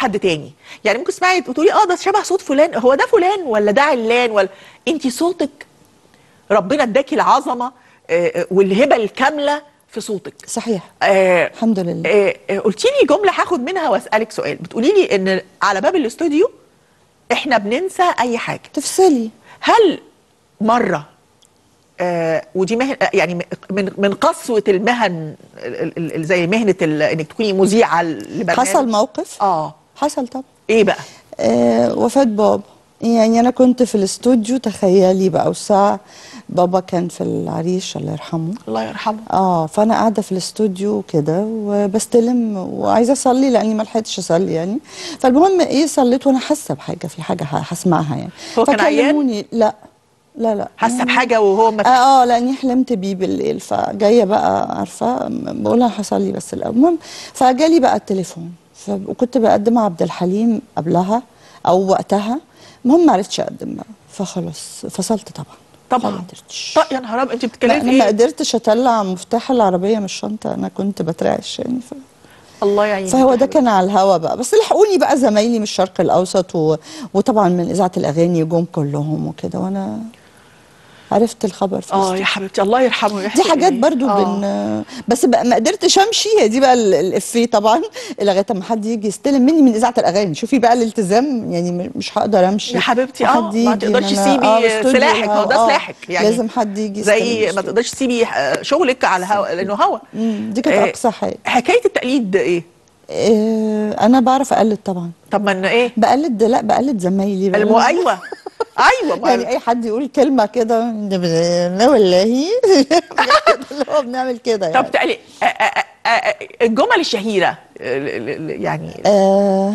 حد تاني يعني ممكن تسمعي وتقولي اه ده شبه صوت فلان هو ده فلان ولا ده علان ولا انت صوتك ربنا اداكي العظمه آه، آه، والهبه الكامله في صوتك صحيح آه، الحمد لله آه، آه، قلتي لي جمله هاخد منها واسالك سؤال بتقولي لي ان على باب الاستوديو احنا بننسى اي حاجه تفصلي هل مره آه ودي مهن آه، يعني من من قسوه المهن ال- ال- ال- زي مهنه ال- انك تكوني مذيعه لبرنامج حصل موقف اه حصل طبعا ايه بقى آه وفاة بابا يعني أنا كنت في الاستوديو تخيلي بقى والساعة بابا كان في العريش الله يرحمه الله يرحمه اه فانا قاعده في الاستوديو كده وبستلم وعايزه اصلي لاني ما لحقتش اصلي يعني فالمهم ايه صليت وانا حاسه بحاجه في حاجه ه- هسمعها يعني هو كان عيان؟ فكلموني لا لا لا حاسه يعني- بحاجه وهو ما اه اه لاني حلمت بيه بالليل فجايه بقى عارفه بقول لها هصلي بس الاول المهم فجالي بقى التليفون ف- وكنت بقدم عبد الحليم قبلها او وقتها المهم ما عرفتش اقدم بقى فخلاص فصلت طبعا طبعا ما قدرتش طب يا نهار أبيض، انت لا بتتكلمي انا في ما ايه قدرتش اطلع مفتاح العربيه من الشنطه انا كنت بترعش يعني ف... الله يعينك فهو يا ده حبيبتي. كان على الهوا بقى بس لحقوني بقى زمايلي من الشرق الاوسط و... وطبعا من اذاعه الاغاني جم كلهم وكده وانا عرفت الخبر في اه الاستوديو. يا حبيبتي الله يرحمه دي ويحسن حاجات إليه. برضو آه. بن بس بقى ما قدرتش امشي هي دي بقى ال- الافيه طبعا لغايه ما حد يجي يستلم مني من اذاعه الاغاني شوفي بقى الالتزام يعني م- مش هقدر امشي يا حبيبتي اه وحد ما يجي تقدرش إن أنا- تسيبي آه، الاستوديو سلاحك ما هو ده آه، سلاحك يعني لازم حد يجي زي يستلم ما الاستوديو. تقدرش تسيبي آه، شغلك على هوا لانه هوا مم، دي كانت آه، اقصى حاجه حكايه التقليد ايه آه، انا بعرف اقلد طبعا طب ما إن ايه بقلد لا بقلد زمايلي بقى. المو ايوه ايوه ما يعني اي حد يقول كلمه كده لا والله اللي هو بنعمل كده يعني طب تقلي آه، آه، آه، آه، الجمل الشهيره ال- ال- ال- يعني آه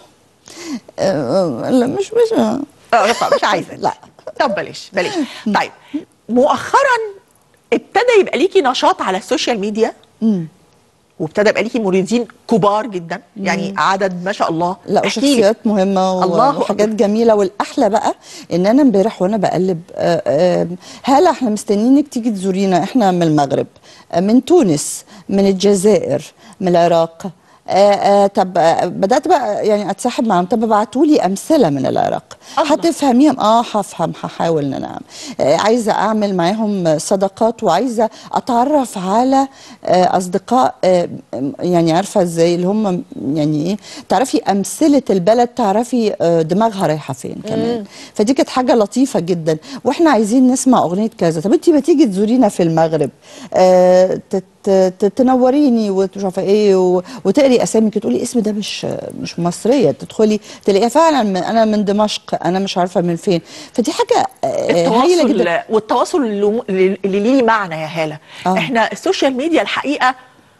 آه لا مش مش اه لا، مش عايزه لا. طب بلاش بلاش طيب مؤخرا ابتدى يبقى ليكي نشاط على السوشيال ميديا مم. وابتدى يبقى ليكي مريدين كبار جدا يعني عدد ما شاء الله لا احكي لي. وشخصيات مهمه و- الله وحاجات أكبر. جميله والاحلى بقى ان انا امبارح وانا بقلب آه، آه، هلا احنا مستنيينك تيجي تزورينا احنا من المغرب آه، من تونس من الجزائر من العراق آه آه طب آه بدات بقى يعني اتسحب معاهم طب ابعتوا لي امثله من العراق الله. هتفهميهم اه هفهم هحاول ان انا اعمل آه عايزه اعمل معاهم صداقات وعايزه اتعرف على آه اصدقاء آه يعني عارفه ازاي اللي هم يعني ايه تعرفي امثله البلد تعرفي آه دماغها رايحه فين كمان فدي كانت حاجه لطيفه جدا واحنا عايزين نسمع اغنيه كذا طب انت ما تيجي تزورينا في المغرب آه تت- ت- تنوريني ومش عارفه ايه و- وتقري اسامي كده تقولي اسم ده مش مش مصريه تدخلي تلاقيها فعلا من انا من دمشق انا مش عارفه من فين فدي حاجه آه، هايله جدا التواصل والتواصل اللي اللي ليه معنى يا هاله آه. احنا السوشيال ميديا الحقيقه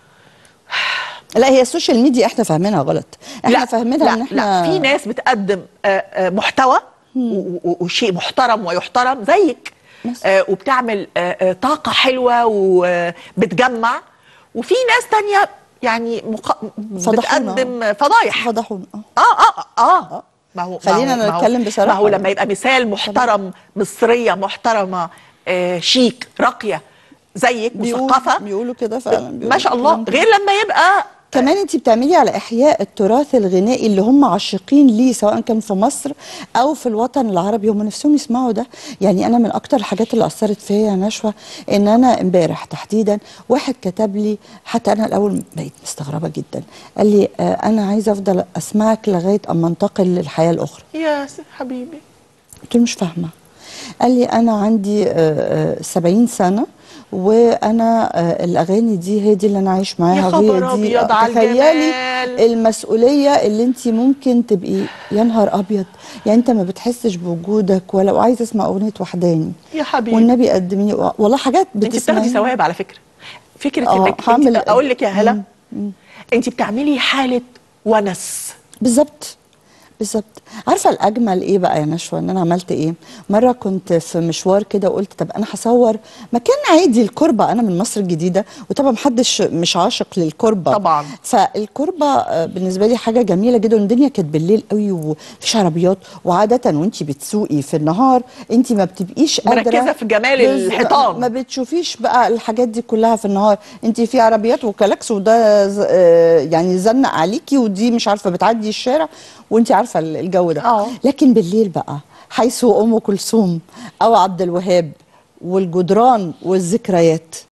لا هي السوشيال ميديا احنا فاهمينها غلط احنا لا فاهمينها لا ان احنا لا في ناس بتقدم آه، آه، محتوى و- و- وشيء محترم ويحترم زيك بس. آه، وبتعمل آه، آه، طاقة حلوة وبتجمع وفي ناس تانية يعني مق... فضحونا. بتقدم فضايح فضحونا آه. اه اه اه ما هو خلينا ما هو- ما هو- نتكلم بصراحة ما هو لما يعني. يبقى مثال محترم مصرية محترمة آه، شيك راقية زيك بيقول- مثقفة بيقولوا كده فعلا ما بيقولوا شاء الله الكلام ده. غير لما يبقى كمان انت بتعملي على احياء التراث الغنائي اللي هم عاشقين ليه سواء كان في مصر او في الوطن العربي هم نفسهم يسمعوا ده يعني انا من اكتر الحاجات اللي اثرت فيا يا نشوى ان انا امبارح تحديدا واحد كتب لي حتى انا الاول بقيت مستغربه جدا قال لي آه انا عايزه افضل اسمعك لغايه اما انتقل للحياه الاخرى يا س- حبيبي قلت له مش فاهمه قال لي انا عندي آه، آه، 70 سنه وانا آه، الاغاني دي هي دي اللي انا عايش معاها يا خبر وهي دي أبيض على تخيلي الجمال. المسؤوليه اللي انت ممكن تبقي يا نهار ابيض يعني انت ما بتحسش بوجودك ولا وعايزه اسمع اغنيه وحداني يا حبيبي والنبي قدميني والله حاجات انت بتاخدي بتسمعي ثواب على فكره فكره آه، انك هعمل- انت اقول لك يا هلا مم، انت بتعملي حاله ونس بالظبط بالظبط عارفه الاجمل ايه بقى يا نشوى ان انا عملت ايه مره كنت في مشوار كده وقلت طب انا هصور مكان عادي الكربه انا من مصر الجديده وطبعا محدش مش عاشق للكربه طبعاً. فالكربه آه، بالنسبه لي حاجه جميله جدا الدنيا كانت بالليل قوي ومفيش عربيات وعاده وانت بتسوقي في النهار انت ما بتبقيش قادره مركزة في جمال بز- الحيطان. ما بتشوفيش بقى الحاجات دي كلها في النهار انت في عربيات وكلاكس وده ز- آه، يعني زنق عليكي ودي مش عارفه بتعدي الشارع وانت عارفه ال- الجو ده اه. لكن بالليل بقى حيث ام كلثوم او عبد الوهاب والجدران والذكريات